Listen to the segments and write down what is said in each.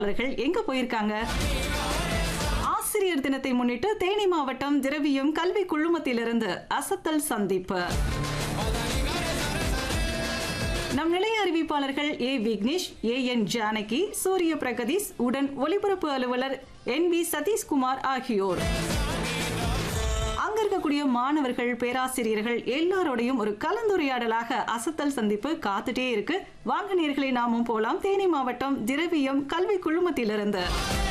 அவர்கள் எங்க போயிருக்காங்க ஆசிரியர் தினத்தை முன்னிட்டு தேனி மாவட்டம் திரவியம் கல்வி குழுமத்திலிருந்து அசத்தல் சந்திப்பு நம் நிலைய அறிவிப்பாளர்கள் ஏ விக்னேஷ் ஏ என் ஜானகி சூரிய பிரகதீஷ் உடன் ஒலிபரப்பு அலுவலர் என் வி சதீஷ்குமார் ஆகியோர் அங்க இருக்கக்கூடிய மாணவர்கள் பேராசிரியர்கள் எல்லாரோடையும் ஒரு கலந்துரையாடலாக அசத்தல் சந்திப்பு காத்துட்டே இருக்கு வாங்க நேர்களை நாமும் போலாம் தேனி மாவட்டம் திரவியம் கல்வி குழுமத்திலிருந்து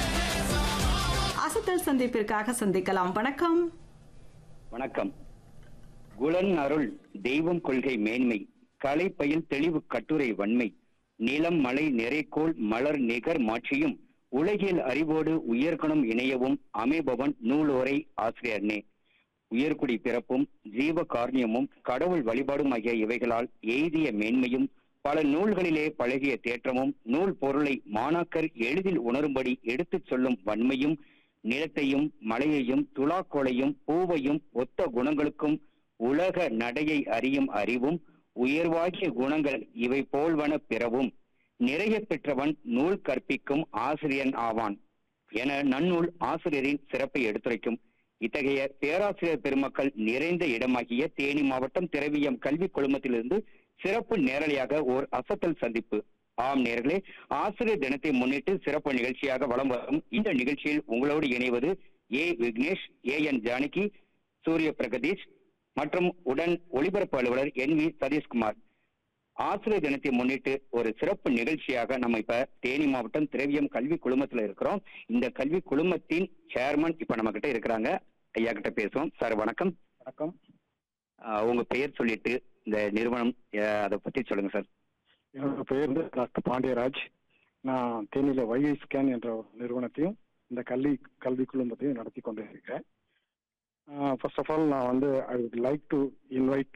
அசத்தல் சந்திப்பிற்காக சந்திக்கலாம் வணக்கம் வணக்கம் குலன் அருள் தெய்வம் கொள்கை மேன்மை கலை பயில் தெளிவு கட்டுரை வன்மை நிலம் மலை நிறைக்கோள் மலர் நிகர் மாற்றியும் உலகில் அறிவோடு உயர்குணம் இணையவும் அமைபவன் நூலோரை ஆசிரியர்னே உயர்குடி பிறப்பும் ஜீவ காரணியமும் கடவுள் வழிபாடும் ஆகிய இவைகளால் எய்திய மேன்மையும் பல நூல்களிலே பழகிய தேற்றமும் நூல் பொருளை மாணாக்கர் எளிதில் உணரும்படி எடுத்துச் சொல்லும் வன்மையும் நிலத்தையும் மலையையும் துலாக்கோளையும் பூவையும் ஒத்த குணங்களுக்கும் உலக நடையை அறியும் அறிவும் உயர்வாகிய குணங்கள் இவை போல்வன பிறவும் நிறைய பெற்றவன் நூல் கற்பிக்கும் ஆசிரியன் ஆவான் என நன்னூல் ஆசிரியரின் சிறப்பை எடுத்துரைக்கும் இத்தகைய பேராசிரியர் பெருமக்கள் நிறைந்த இடமாகிய தேனி மாவட்டம் திரவியம் கல்வி குழுமத்திலிருந்து சிறப்பு நேரலையாக ஓர் அசத்தல் சந்திப்பு ஆம் நேர்களே ஆசிரியர் தினத்தை முன்னிட்டு சிறப்பு நிகழ்ச்சியாக வலம் வரும் இந்த நிகழ்ச்சியில் உங்களோடு இணைவது ஏ விக்னேஷ் ஏ என் ஜானகி சூரிய பிரகதீஷ் மற்றும் உடன் ஒளிபரப்பு அலுவலர் என் வி சதீஷ்குமார் ஆசிரியர் தினத்தை முன்னிட்டு ஒரு சிறப்பு நிகழ்ச்சியாக நம்ம இப்ப தேனி மாவட்டம் திரவியம் கல்வி குழுமத்துல இருக்கிறோம் இந்த கல்வி குழுமத்தின் சேர்மன் இப்ப நம்ம கிட்ட இருக்கிறாங்க ஐயா கிட்ட பேசுவோம் சார் வணக்கம் வணக்கம் ஆஹ் உங்க பெயர் சொல்லிட்டு இந்த நிறுவனம் அஹ் அதை பத்தி சொல்லுங்க சார் என்னோட பெயர் வந்து டாக்டர் பாண்டியராஜ் நான் தேனியில வைகை ஸ்கேன் என்ற ஒரு நிறுவனத்தையும் இந்த கல்வி கல்வி குழுமத்தையும் நடத்தி கொண்டு இருக்கிறேன் ஃபர்ஸ்ட் ஆஃப் ஆல் நான் வந்து I would like to invite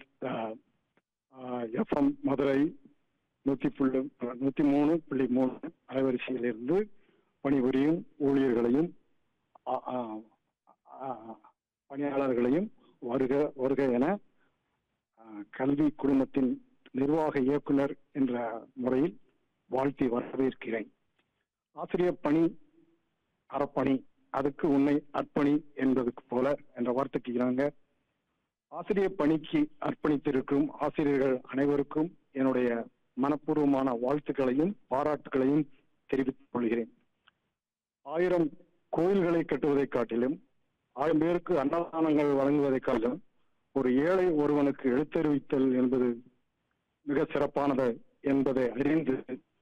FM Madurai நூற்றி புள்ளி நூற்றி மூணு புள்ளி மூணு அலைவரிசையிலிருந்து பணிபுரியும் ஊழியர்களையும் ஆ, ஆ, ஆ, பணியாளர்களையும் வருக வருக என ஆ, கல்வி குழுமத்தின் நிர்வாக இயக்குனர் என்ற முறையில் வாழ்த்தி வரவேற்கிறேன் ஆசிரியர் பணி அறப்பணி அதுக்கு உன்னை அர்ப்பணி என்பதுக்கு போல என்ற வார்த்தைக்கு இணங்க ஆசிரியர் பணிக்கு அர்ப்பணித்திருக்கும் ஆசிரியர்கள் அனைவருக்கும் என்னுடைய மனப்பூர்வமான வாழ்த்துக்களையும் பாராட்டுகளையும் தெரிவித்துக் கொள்கிறேன் ஆயிரம் கோயில்களை கட்டுவதைக் காட்டிலும் ஆயிரம் பேருக்கு அன்னதானங்கள் வழங்குவதைக் காட்டிலும் ஒரு ஏழை ஒருவனுக்கு எழுத்தறிவித்தல் என்பது மிக சிறப்பானது என்பதை அறிந்து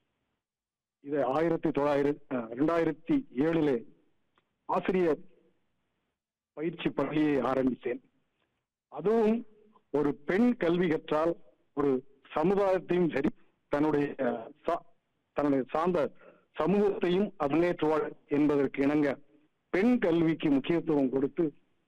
இதை ஆயிரத்தி தொள்ளாயிரத்தி இரண்டாயிரத்தி ஏழிலே ஆசிரியர் பயிற்சி பள்ளியை ஆரம்பித்தேன் அதுவும் ஒரு பெண் கல்வி கற்றால் ஒரு சமுதாயத்தையும் சரி தன்னுடைய சா- தன்னுடைய சார்ந்த சமூகத்தையும் முன்னேற்றுவாள் என்பதற்கு இணங்க பெண் கல்விக்கு முக்கியத்துவம் கொடுத்து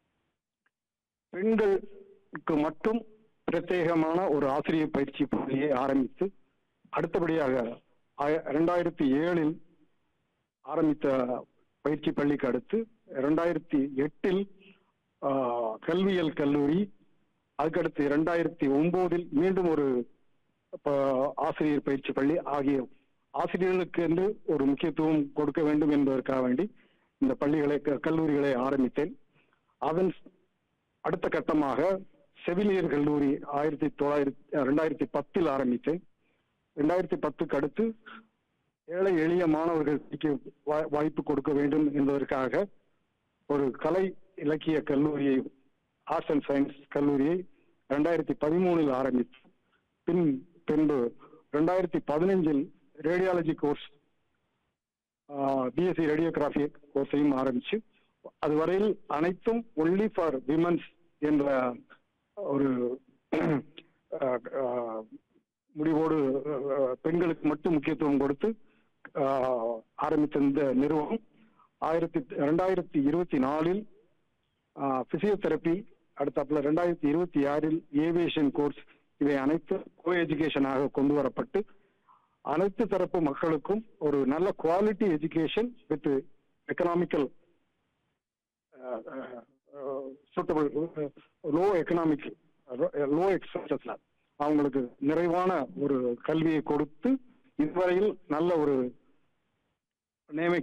பெண்களுக்கு மட்டும் பிரத்யேகமான ஒரு ஆசிரியர் பயிற்சி பள்ளியை ஆரம்பித்து அடுத்தபடியாக ஆய- இரண்டாயிரத்தி ஏழில் ஆரம்பித்த பயிற்சி பள்ளிக்கு அடுத்து இரண்டாயிரத்தி எட்டில் ஆஹ், கல்வியியல் கல்லூரி அதுக்கடுத்து இரண்டாயிரத்தி ஒன்பதில் மீண்டும் ஒரு ப- ஆசிரியர் பயிற்சி பள்ளி ஆகிய ஆசிரியர்களுக்கு என்று ஒரு முக்கியத்துவம் கொடுக்க வேண்டும் என்பதற்காக வேண்டி இந்த பள்ளிகளை க- கல்லூரிகளை ஆரம்பித்தேன் அதன் அடுத்த கட்டமாக செவிலியர் கல்லூரி ஆயிரத்தி தொள்ளாயிரத்தி ரெண்டாயிரத்தி பத்தில் ஆரம்பித்தேன் ரெண்டாயிரத்தி பத்துக்கு அடுத்து ஏழை எளிய மாணவர்கள் படிக்க வா- வாய்ப்பு கொடுக்க வேண்டும் என்பதற்காக ஒரு கலை இலக்கிய கல்லூரியை ஆர்ட்ஸ் அண்ட் சயின்ஸ் கல்லூரியை ரெண்டாயிரத்தி பதிமூணில் ஆரம்பித்து பின் பின்பு ரெண்டாயிரத்தி பதினஞ்சில் ரேடியாலஜி கோர்ஸ் பிஎஸ்சி ரேடியோகிராஃபி கோர்ஸையும் ஆரம்பிச்சு அதுவரையில் அனைத்தும் ஒன்லி ஃபார் விமன்ஸ் என்ற ஒரு அஹ், அஹ், முடிவோடு அஹ், பெண்களுக்கு மட்டும் முக்கியத்துவம் கொடுத்து அஹ், ஆரம்பித்த இந்த நிறுவனம் ஆயிரத்தி ரெண்டாயிரத்தி இருபத்தி நாலில் பிசியோதெரப்பி அடுத்தாப்புல ரெண்டாயிரத்தி இருபத்தி ஆறில் ஏவியேஷன் கோர்ஸ் இவை அனைத்து கோ எஜுகேஷனாக கொண்டு வரப்பட்டு அனைத்து தரப்பு மக்களுக்கும் ஒரு நல்ல quality education with economical suitable low economic low எக்ஸ்பென்சஸ்ல அவங்களுக்கு நிறைவான ஒரு கல்வியை கொடுத்து இதுவரையில் நல்ல ஒரு நியமி